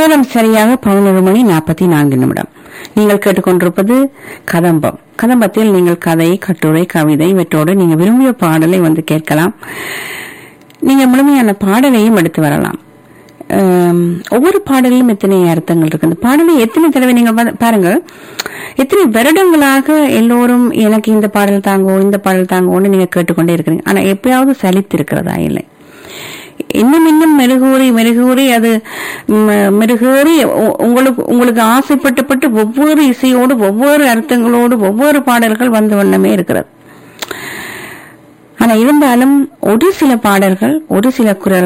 நேரம் சரியாக பதினொரு மணி நாற்பத்தி நான்கு நிமிடம் நீங்கள் கேட்டுக்கொண்டிருப்பது கதம்பம் கதம்பத்தில் நீங்கள் கதை கட்டுரை கவிதை இவற்றோடு நீங்க விரும்பிய பாடலை வந்து கேட்கலாம் நீங்க முழுமையான பாடலையும் எடுத்து வரலாம் ஆம், ஒவ்வொரு பாடலிலும் எத்தனை அர்த்தங்கள் இருக்கு அந்த பாடலை எத்தனை தடவை நீங்க வந்து- பாருங்க எத்தனை வருடங்களாக எல்லோரும் எனக்கு இந்த பாடல் தாங்கோ இந்த பாடல் தாங்கோன்னு நீங்க கேட்டுக்கொண்டே இருக்கிறீங்க ஆனா எப்பயாவது சலித்து இருக்கிறதா இல்லை இன்னும் இன்னும் மெருகூறி மெருகூறி அது ம், மெருகேறி உ- உங்களுக்கு உங்களுக்கு ஆசைப்பட்டுப்பட்டு ஒவ்வொரு இசையோடு ஒவ்வொரு அர்த்தங்களோடு ஒவ்வொரு பாடல்கள் வந்த வண்ணமே இருக்கிறது ஆனா இருந்தாலும் ஒரு சில பாடல்கள் ஒரு சில குரல்